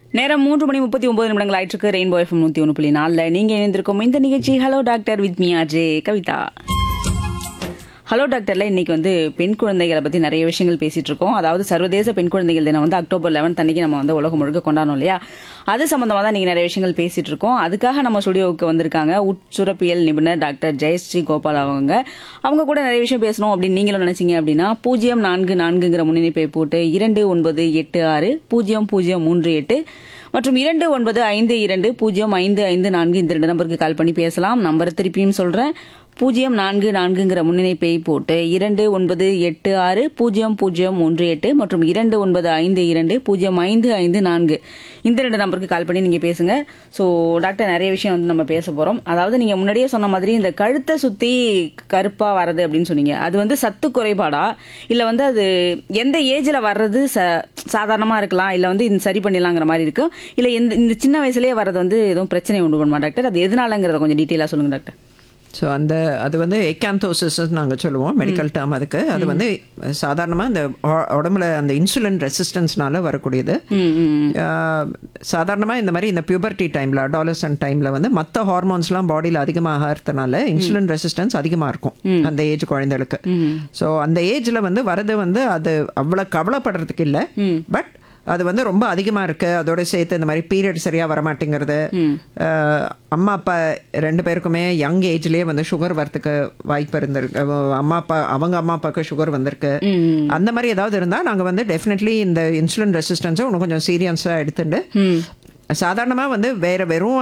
நேரம் மூன்று மணி முப்பத்தி ஒன்பது நிமிடங்கள் ஆயிட்டிருக்கு ரெயின்போ எஃப்எம் நூற்றி ஒன்று புள்ளி நாலில் நீங்கள் இணைந்திருக்கும் இந்த நிகழ்ச்சி hello doctor with me RJ Kavitha hello டாக்டர்ல இன்னைக்கு வந்து பெண் குழந்தைகளை பத்தி நிறைய விஷயங்கள் பேசிட்டு இருக்கோம் அதாவது சர்வதேச பெண் குழந்தைகள் தினம் வந்து அக்டோபர் லெவன்த் அன்னைக்கு நம்ம வந்து உலகம் முழுக்க கொண்டாடணும் இல்லையா அது சம்பந்தமா தான் நீங்க நிறைய விஷயங்கள் பேசிட்டு இருக்கோம் அதுக்காக நம்ம ஸ்டுடியோவுக்கு வந்திருக்காங்க உட்சுரப்பியல் நிபுணர் டாக்டர் ஜெயஸ்ரீ கோபால் அவங்க அவங்க கூட நிறைய விஷயம் பேசணும் அப்படின்னு நீங்களும் நினைச்சீங்க அப்படின்னா பூஜ்ஜியம் நான்கு நான்குங்கிற முன்னிணைப்பை போட்டு இரண்டு ஒன்பது எட்டு ஆறு பூஜ்ஜியம் பூஜ்ஜியம் மூன்று எட்டு மற்றும் இரண்டு ஒன்பது ஐந்து இரண்டு பூஜ்ஜியம் ஐந்து ஐந்து நான்கு இந்த ரெண்டு நம்பருக்கு கால் பண்ணி பேசலாம் நம்பர் திருப்பியும் சொல்றேன் பூஜ்ஜியம் நான்கு நான்குங்கிற முன்னிணைப்பை போட்டு இரண்டு ஒன்பது எட்டு ஆறு பூஜ்ஜியம் பூஜ்ஜியம் ஒன்று எட்டு மற்றும் இரண்டு ஒன்பது ஐந்து இரண்டு பூஜ்ஜியம் ஐந்து ஐந்து நான்கு இந்த ரெண்டு நம்பருக்கு கால் பண்ணி நீங்க பேசுங்க ஸோ டாக்டர் நிறைய விஷயம் வந்து நம்ம பேச போறோம் அதாவது நீங்க முன்னாடியே சொன்ன மாதிரி இந்த கழுத்தை சுத்தி கருப்பா வர்றது அப்படின்னு சொன்னீங்க அது வந்து சத்து குறைபாடா இல்ல வந்து அது எந்த ஏஜ்ல வர்றது ச சாதாரணமா இருக்கலாம் இல்ல வந்து இந்த சரி பண்ணிடலாங்கிற மாதிரி இருக்கு இல்ல இந்த இந்த சின்ன வயசுலயே வர்றது வந்து எதுவும் பிரச்சனை உண்டு பண்ணுமா டாக்டர் அது எதனாலங்கிறத கொஞ்சம் டீட்டெயிலா சொல்லுங்க டாக்டர் ஸோ அந்த அது வந்து எக்காந்தோசிஸ் நாங்கள் சொல்லுவோம் மெடிக்கல் டேர்ம் அதுக்கு அது வந்து சாதாரணமாக இந்த உ- உடம்புல அந்த இன்சுலின் ரெசிஸ்டன்ஸ்னால வரக்கூடியது சாதாரணமாக இந்த மாதிரி இந்த பியூபர்ட்டி டைமில் அடாலசன் டைமில் வந்து மற்ற ஹார்மோன்ஸ்லாம் பாடியில் அதிகமாகிறதுனால இன்சுலின் ரெசிஸ்டன்ஸ் அதிகமாக இருக்கும் அந்த ஏஜ் குழந்தைகளுக்கு ஸோ அந்த ஏஜில் வந்து வரது வந்து அது அவ்வளோ கவலைப்படுறதுக்கு இல்லை பட் அது வந்து ரொம்ப அதிகமாக இருக்குது அதோட சேர்த்து இந்த மாதிரி பீரியட் சரியாக வரமாட்டேங்கிறது அஹ், அம்மா அப்பா ரெண்டு பேருக்குமே யங் ஏஜ்லேயே வந்து சுகர் வரத்துக்கு வாய்ப்பு இருந்திருக்கு அஹ், அம்மா அப்பா அவங்க அம்மா அப்பாவுக்கு சுகர் வந்திருக்கு அந்த மாதிரி ஏதாவது இருந்தால் நாங்கள் வந்து டெஃபினெட்லி இந்த இன்சுலின் ரெசிஸ்டன்ஸை இன்னும் கொஞ்சம் சீரியஸாக எடுத்துட்டு சாதாரணமாக வந்து வேற வெறும்